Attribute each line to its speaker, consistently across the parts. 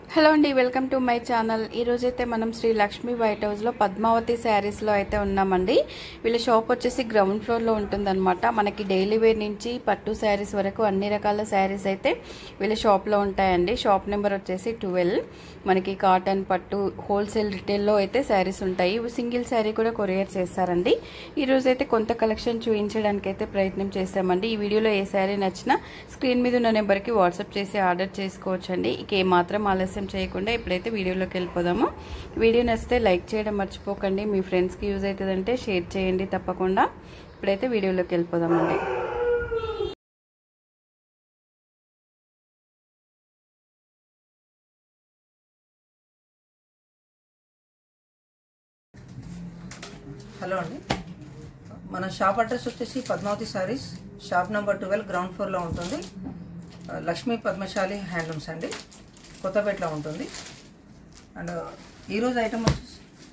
Speaker 1: Hello అండి welcome to my channel ఈరోజైతే మనం శ్రీ లక్ష్మీ వైట్ హౌస్లో పద్మావతి శారీస్లో అయితే ఉన్నామండి వీళ్ళ షాప్ వచ్చేసి గ్రౌండ్ ఫ్లోర్లో ఉంటుందన్నమాట మనకి డైలీ వేర్ నుంచి పట్టు శారీస్ వరకు అన్ని రకాల శారీస్ అయితే వీళ్ళ షాప్లో ఉంటాయండి షాప్ నెంబర్ వచ్చేసి ట్వెల్వ్ మనకి కాటన్ పట్టు హోల్సేల్ రిటైల్లో అయితే శారీస్ ఉంటాయి సింగిల్ శారీ కూడా కొరియర్ చేస్తారండి ఈరోజు అయితే కొంత కలెక్షన్ చూపించడానికి అయితే ప్రయత్నం చేస్తామండి ఈ వీడియోలో ఏ శారీ నచ్చినా స్క్రీన్ మీద ఉన్న నెంబర్కి వాట్సాప్ చేసి ఆర్డర్ చేసుకోవచ్చండి ఇక ఏమాత్రం ఆలస్యం చేయకుండా ఇప్పుడైతే వీడియోలోకి వెళ్ళిపోదాము వీడియో నచ్చితే లైక్ చేయడం మర్చిపోకండి మీ ఫ్రెండ్స్కి యూజ్ అవుతుందంటే షేర్ చేయండి తప్పకుండా ఇప్పుడైతే వీడియోలోకి వెళ్ళిపోదామండి
Speaker 2: హలో అండి మన షాప్ అడ్రస్ వచ్చేసి Padmavathi Sarees shop number twelve ground ఫ్లోర్లో ఉంటుంది ఆ, లక్ష్మీ పద్మశాలి హ్యాండ్లూమ్స్ అండి కొత్తపేటలో ఉంటుంది అండ్ ఈరోజు ఐటమ్ వచ్చేసి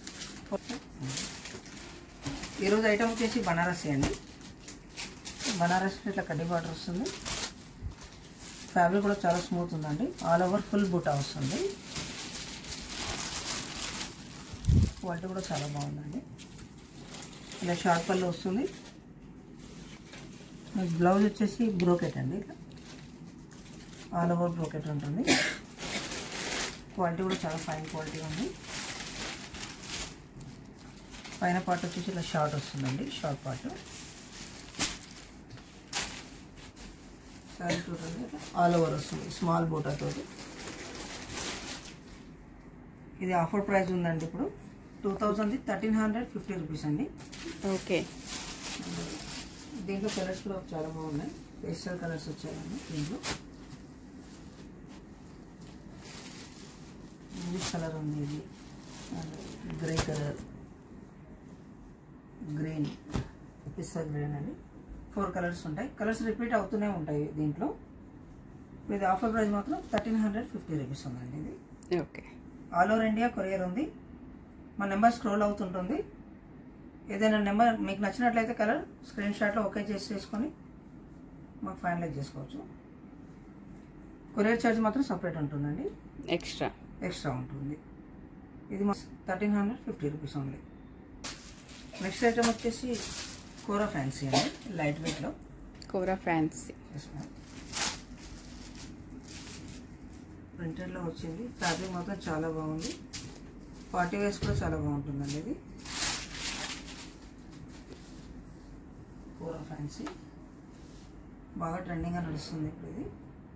Speaker 2: ఈరోజు ఐటమ్ వచ్చేసి బనారసి అండి బనారస్ ఇట్లా కడ్డీ బార్డర్ వస్తుంది ఫ్యాబ్రిక్ కూడా చాలా స్మూత్ ఉందండి ఆల్ ఓవర్ ఫుల్ బూటా వస్తుంది క్వాలిటీ కూడా చాలా బాగుందండి ఇలా షార్ట్ పళ్ళు వస్తుంది మీకు బ్లౌజ్ వచ్చేసి బ్రోకెట్ అండి ఇట్లా ఆల్ ఓవర్ బ్రోకెట్ ఉంటుంది క్వాలిటీ కూడా చాలా ఫైన్ క్వాలిటీ ఉంది పైన పార్ట్ వచ్చేసి ఇలా షార్ట్ వస్తుందండి షార్ట్ పార్ట్ సారీ చూడండి ఆల్ ఓవర్ వస్తుంది స్మాల్ బూటాతో ఇది ఆఫర్ ప్రైస్ ఉందండి ఇప్పుడు two thousand thirteen hundred fifty rupees అండి
Speaker 1: ఓకే
Speaker 2: దీంట్లో కలర్స్ కూడా చాలా బాగున్నాయి పేస్టల్ కలర్స్ వచ్చాయండి దీంట్లో ఇంగ్లీష్ కలర్ ఉంది ఇది grey colour green pista green అండి ఫోర్ కలర్స్ ఉంటాయి కలర్స్ రిపీట్ అవుతూనే ఉంటాయి దీంట్లో ఇది ఆఫర్ ప్రైస్ మాత్రం థర్టీన్ హండ్రెడ్ ఫిఫ్టీ రూపీస్ ఉందండి ఇది
Speaker 1: okay
Speaker 2: all over India courier ఉంది మా నెంబర్ స్క్రోల్ అవుతుంటుంది ఏదైనా నెంబర్ మీకు నచ్చినట్లయితే కలర్ స్క్రీన్ షాట్లో ఓకే చేసి చేసుకొని మాకు ఫైనలైజ్ చేసుకోవచ్చు కొరియర్ ఛార్జ్ మాత్రం సపరేట్ ఉంటుందండి
Speaker 1: ఎక్స్ట్రా
Speaker 2: ఎక్స్ట్రా ఉంటుంది ఇది మా థర్టీన్ హండ్రెడ్ ఫిఫ్టీ రూపీస్ ఉంది నెక్స్ట్ ఐటమ్ వచ్చేసి కూర ఫ్యాన్సీ అండి లైట్ వెయిట్లో
Speaker 1: కోరా ఫ్యాన్సీ
Speaker 2: ప్రింటెడ్లో వచ్చింది ఫ్యాబ్రిక్ మాత్రం చాలా బాగుంది పార్టీ వేస్ కూడా చాలా బాగుంటుందండి ఇది కూర ఫ్యాన్సీ బాగా ట్రెండింగ్గా నడుస్తుంది ఇప్పుడు ఇది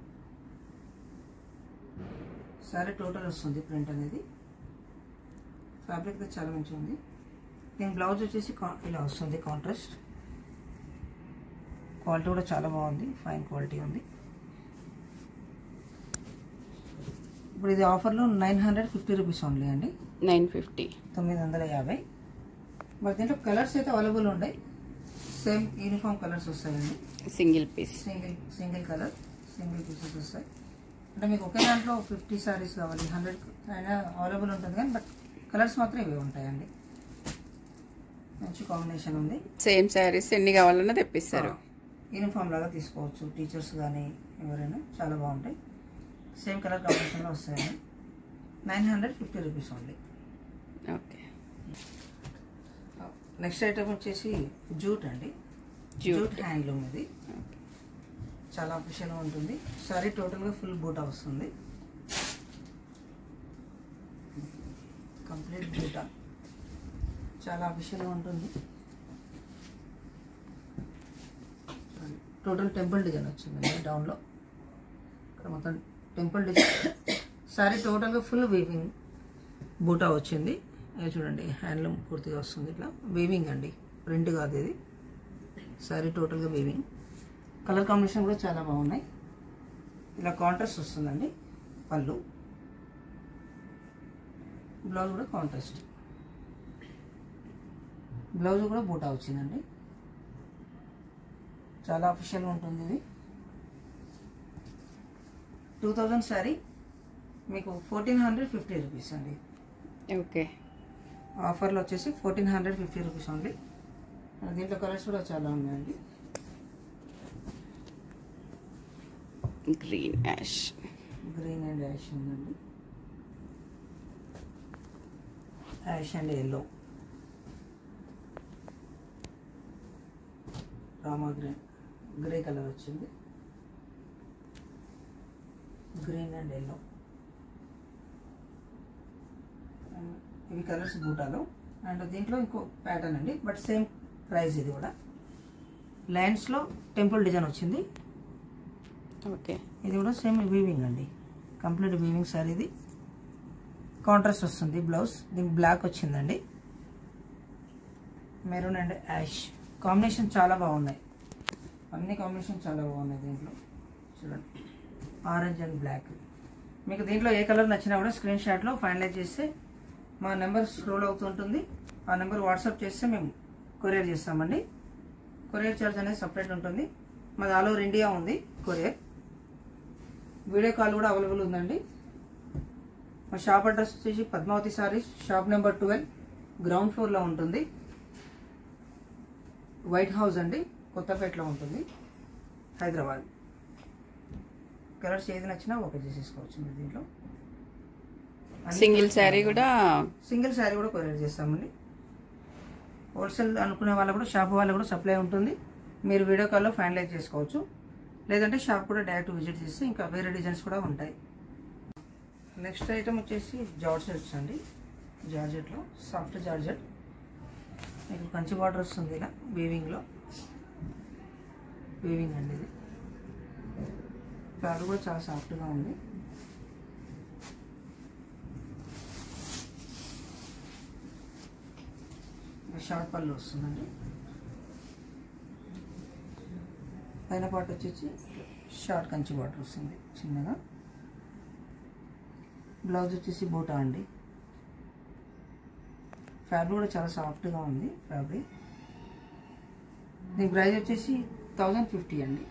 Speaker 2: సరే టోటల్ వస్తుంది ప్రింట్ అనేది ఫ్యాబ్రిక్ అయితే చాలా మంచిగా ఉంది దీని బ్లౌజ్ వచ్చేసి కా- ఇలా వస్తుంది కాంట్రాస్ట్ క్వాలిటీ కూడా చాలా బాగుంది ఫైన్ క్వాలిటీ ఉంది ఇప్పుడు ఇది ఆఫర్లో nine hundred fifty rupees only అండి
Speaker 1: నైన్ ఫిఫ్టీ
Speaker 2: తొమ్మిది వందల యాభై మరి దీంట్లో కలర్స్ అయితే అవైలబుల్ ఉన్నాయి సేమ్ యూనిఫామ్ కలర్స్ వస్తాయండి
Speaker 1: single piece
Speaker 2: single single colour single pieces వస్తాయి అంటే మీకు ఒకే దాంట్లో ఫిఫ్టీ సారీస్ కావాలి హండ్రెడ్ అయినా అవైలబుల్ ఉంటుంది కానీ బట్ కలర్స్ మాత్రం ఇవే ఉంటాయండి మంచి కాంబినేషన్ ఉంది
Speaker 1: సేమ్ శారీస్ ఎన్ని కావాలన్నా తెప్పిస్తారు
Speaker 2: యూనిఫామ్ లాగా తీసుకోవచ్చు టీచర్స్ కానీ ఎవరైనా చాలా బాగుంటాయి సేమ్ కలర్ కాంబినేషన్లో వస్తాయండి nine hundred fifty rupees only
Speaker 1: okay
Speaker 2: next item వచ్చేసి జూట్ అండి
Speaker 1: జూట్.
Speaker 2: జూట్ హ్యాండ్లూమ్ ఇది చాలా అఫిషియల్గా ఉంటుంది సారీ టోటల్గా ఫుల్ బూటా వస్తుంది కంప్లీట్ బూటా చాలా అఫిషియల్గా ఉంటుంది టోటల్ టెంపుల్ డిజైన్ వచ్చిందండి డౌన్లో ఇక్కడ మొత్తం టెంపుల్ డిజైన్ సారీ టోటల్గా ఫుల్ వీవింగ్ బూటా వచ్చింది ఇది చూడండి హ్యాండ్లూమ్ పూర్తిగా వస్తుంది ఇట్లా వీవింగ్ అండి ప్రింట్ కాదు ఇది సారీ టోటల్గా వీవింగ్ కలర్ కాంబినేషన్ కూడా చాలా బాగున్నాయి ఇలా కాంట్రాస్ట్ వస్తుందండి పళ్ళు బ్లౌజ్ కూడా కాంట్రాస్ట్ బ్లౌజ్ కూడా బూటా వచ్చిందండి చాలా అఫిషియల్గా ఉంటుంది ఇది టూ థౌజండ్ శారీ మీకు ఫోర్టీన్ హండ్రెడ్ ఫిఫ్టీ రూపీస్ అండి
Speaker 1: ఓకే
Speaker 2: ఆఫర్లో వచ్చేసి fourteen hundred fifty rupees only దీంట్లో కలర్స్ కూడా చాలా ఉన్నాయండి
Speaker 1: green ash
Speaker 2: green and ash ఉందండి ash and yellow Rama green grey colour వచ్చింది గ్రీన్ అండ్ ఎల్లో ఇవి కలర్స్ బూటాలు అండ్ దీంట్లో ఇంకో ప్యాటర్న్ అండి బట్ సేమ్ ప్రైస్ ఇది కూడా లైన్స్లో టెంపుల్ డిజైన్ వచ్చింది
Speaker 1: ఓకే
Speaker 2: ఇది కూడా సేమ్ వీవింగ్ అండి కంప్లీట్ వీవింగ్ సార్ ఇది కాంట్రాస్ట్ వస్తుంది బ్లౌజ్ దీనికి బ్లాక్ వచ్చిందండి మెరూన్ అండ్ యాష్ కాంబినేషన్ చాలా బాగున్నాయి అన్ని కాంబినేషన్ చాలా బాగున్నాయి దీంట్లో చూడండి ఆరెంజ్ అండ్ బ్లాక్ మీకు దీంట్లో ఏ కలర్ నచ్చినా కూడా స్క్రీన్ షాట్లో ఫైనలైజ్ చేస్తే మా నెంబర్ స్క్రోల్ అవుతుంటుంది ఆ నెంబర్ వాట్సాప్ చేస్తే మేము కొరియర్ చేస్తామండి కొరియర్ ఛార్జ్ అనేది సపరేట్ ఉంటుంది మాది ఆల్ ఓవర్ ఇండియా ఉంది కొరియర్ వీడియో కాల్ కూడా అవైలబుల్ ఉందండి మా షాప్ అడ్రస్ వచ్చేసి Padmavathi Sarees shop number twelve ground ఫ్లోర్లో ఉంటుంది వైట్ హౌస్ అండి కొత్తపేటలో ఉంటుంది హైదరాబాద్ కలర్స్ ఏది నచ్చినా ఓకే చేసేసుకోవచ్చు మీరు దీంట్లో
Speaker 1: సింగిల్ శారీ కూడా
Speaker 2: సింగిల్ శారీ కూడా కొరియర్ చేస్తామండి హోల్సేల్ అనుకునే వాళ్ళు కూడా షాప్ వాళ్ళు కూడా సప్లై ఉంటుంది మీరు వీడియో కాల్లో ఫైనలైజ్ చేసుకోవచ్చు లేదంటే షాప్ కూడా డైరెక్ట్ విజిట్ చేస్తే ఇంకా వేరే డిజైన్స్ కూడా ఉంటాయి నెక్స్ట్ ఐటమ్ వచ్చేసి జార్జెట్స్ అండి జార్జెట్లో సాఫ్ట్ జార్జెట్ మీకు కంచి బార్డర్ వస్తుంది ఇలా వీవింగ్లో వీవింగ్ అండి ఇది ఫ్యాబ్రిక్ కూడా చాలా సాఫ్ట్గా ఉంది షార్ట్ పళ్ళు వస్తుందండి పైన పాటు వచ్చేసి షార్ట్ కంచి బార్డర్ వస్తుంది చిన్నగా బ్లౌజ్ వచ్చేసి బూటా అండి ఫ్యాబ్రిక్ కూడా చాలా సాఫ్ట్గా ఉంది ఫ్యాబ్రిక్ దీని ప్రైస్ వచ్చేసి థౌజండ్ ఫిఫ్టీ అండి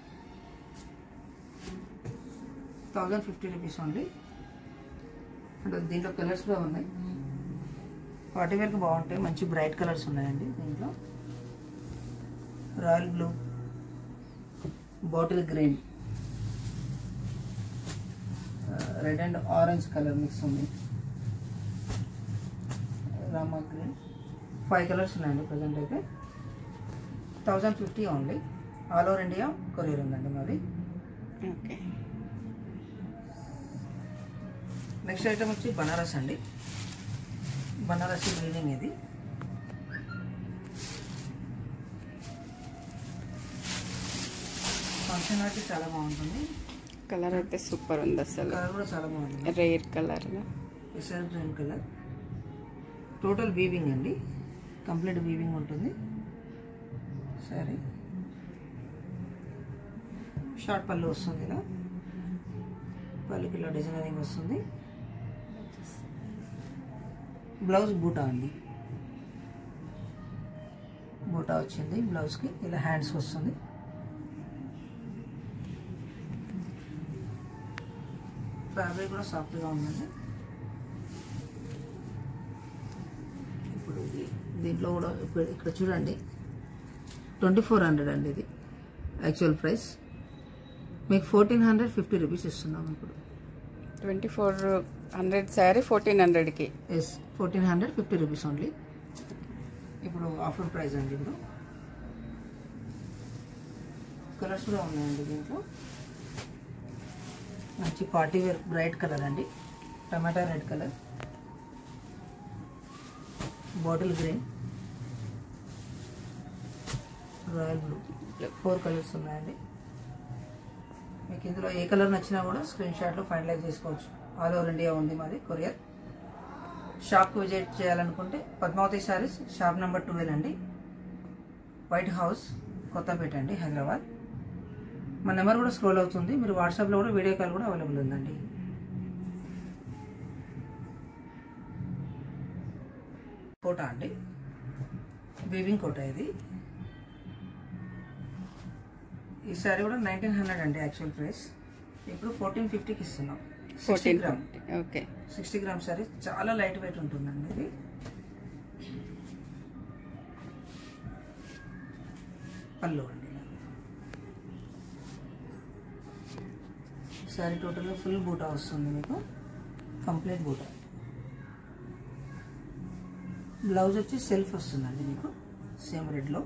Speaker 2: థౌజండ్ ఫిఫ్టీ రూపీస్ ఓన్లీ అంటే దీంట్లో కలర్స్ కూడా ఉన్నాయి పార్టీ వేర్కి బాగుంటాయి మంచి బ్రైట్ కలర్స్ ఉన్నాయండి దీంట్లో royal blue bottle green red and orange colour mix ఉంది రామా గ్రీన్ ఫైవ్ కలర్స్ ఉన్నాయండి ప్రజెంట్ అయితే thousand fifty only all over India courier ఉందండి మాది
Speaker 1: ఓకే
Speaker 2: నెక్స్ట్ ఐటమ్ వచ్చి బనారస్ అండి బనారసి బిల్డింగ్ ఇది ఫంక్షన్ అయితే చాలా బాగుంటుంది
Speaker 1: కలర్ అయితే సూపర్ ఉంది అసలు
Speaker 2: కలర్ కూడా చాలా బాగుంటుంది
Speaker 1: రేర్ కలర్
Speaker 2: ఎస్ఆర్ గ్రీన్ కలర్ టోటల్ వీవింగ్ అండి కంప్లీట్ వీవింగ్ ఉంటుంది సరే షార్ట్ పళ్ళు వస్తుంది ఇలా పళ్ళుకి ఇలా డిజైనరింగ్ వస్తుంది బ్లౌజ్ బూటా అండి బూటా వచ్చింది బ్లౌజ్కి ఇలా హ్యాండ్స్ వస్తుంది ఫ్యాబ్రిక్ కూడా సాఫ్ట్గా ఉందండి ఇప్పుడు ఇది దీంట్లో కూడా ఇప్పుడు ఇక్కడ చూడండి ట్వంటీ ఫోర్ హండ్రెడ్ అండి ఇది యాక్చువల్ ప్రైస్ మీకు ఫోర్టీన్ హండ్రెడ్ ఫిఫ్టీ రూపీస్ ఇస్తున్నాం ఇప్పుడు
Speaker 1: twenty four hundred sari fourteen హండ్రెడ్కి
Speaker 2: yes fourteen hundred fifty rupees only ఇప్పుడు ఆఫర్ ప్రైస్ అండి ఇప్పుడు కలర్స్ కూడా ఉన్నాయండి దీంట్లో మంచి పార్టీ వేర్ బ్రైట్ కలర్ అండి టమాటా red colour bottle green royal blue four colours ఉన్నాయండి మీకు ఇందులో ఏ కలర్ నచ్చినా కూడా స్క్రీన్ షాట్లో ఫైనలైజ్ చేసుకోవచ్చు ఆల్ ఓవర్ ఇండియా ఉంది మాది కొరియర్ షాప్కి విజిట్ చేయాలనుకుంటే Padmavathi Sarees shop number twelve అండి వైట్ హౌస్ కొత్తపేట అండి హైదరాబాద్ మా నెంబర్ కూడా స్క్రోల్ అవుతుంది మీరు వాట్సాప్లో కూడా వీడియో కాల్ కూడా అవైలబుల్ ఉందండి కోట అండి వీవింగ్ కోట ఇది ఈ సారీ కూడా నైన్టీన్ హండ్రెడ్ అండి యాక్చువల్ ప్రైస్ ఇప్పుడు ఫోర్టీన్ ఫిఫ్టీకి ఇస్తున్నాం sixty
Speaker 1: fourteen
Speaker 2: gram
Speaker 1: okay
Speaker 2: sixty gram sari చాలా లైట్ వెయిట్ ఉంటుందండి ఇది పళ్ళు అండి సారీ టోటల్గా ఫుల్ బూటా వస్తుంది మీకు కంప్లీట్ బూటా బ్లౌజ్ వచ్చి సెల్ఫ్ వస్తుందండి మీకు సేమ్ రెడ్లో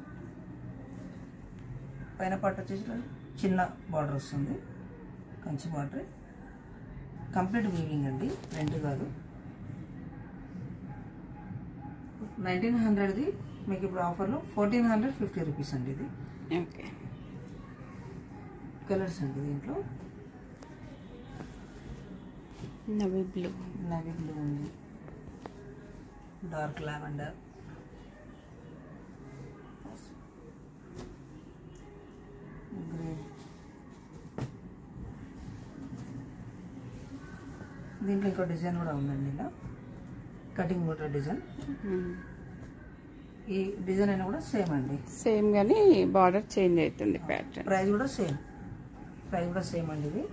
Speaker 2: పైన పార్ట్ వచ్చేసి చిన్న బార్డర్ వస్తుంది కంచి బార్డర్ కంప్లీట్ వీవింగ్ అండి రెండు కాదు నైన్టీన్ హండ్రెడ్ది మీకు ఇప్పుడు ఆఫర్లో ఫోర్టీన్ హండ్రెడ్ ఫిఫ్టీ రూపీస్ అండి ఇది
Speaker 1: ఓకే
Speaker 2: కలర్స్ అండి దీంట్లో
Speaker 1: నవీ బ్లూ
Speaker 2: నవీ బ్లూ ఉంది డార్క్ లావెండర్ గ్రీన్ దీంట్లో ఇంకో డిజైన్ కూడా ఉందండి ఇలా కటింగ్ కూడా డిజైన్ ఈ డిజైన్ అయినా కూడా సేమ్ అండి
Speaker 1: సేమ్ కానీ బార్డర్ చేంజ్ అవుతుంది ప్యాటర్న్
Speaker 2: ప్రైస్ కూడా సేమ్ ప్రైస్ కూడా సేమ్ అండి ఇది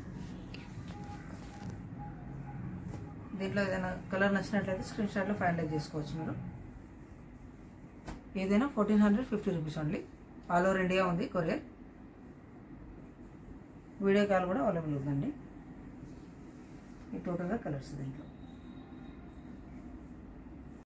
Speaker 2: దీంట్లో ఏదైనా కలర్ నచ్చినట్లయితే స్క్రీన్ షాట్లో ఫైనలైజ్ చేసుకోవచ్చు మీరు ఏదైనా fourteen hundred fifty rupees only all over India ఉంది కొరియర్ వీడియో కాల్ కూడా అవైలబుల్ ఉందండి ఈ టోటల్గా కలర్స్ దీంట్లో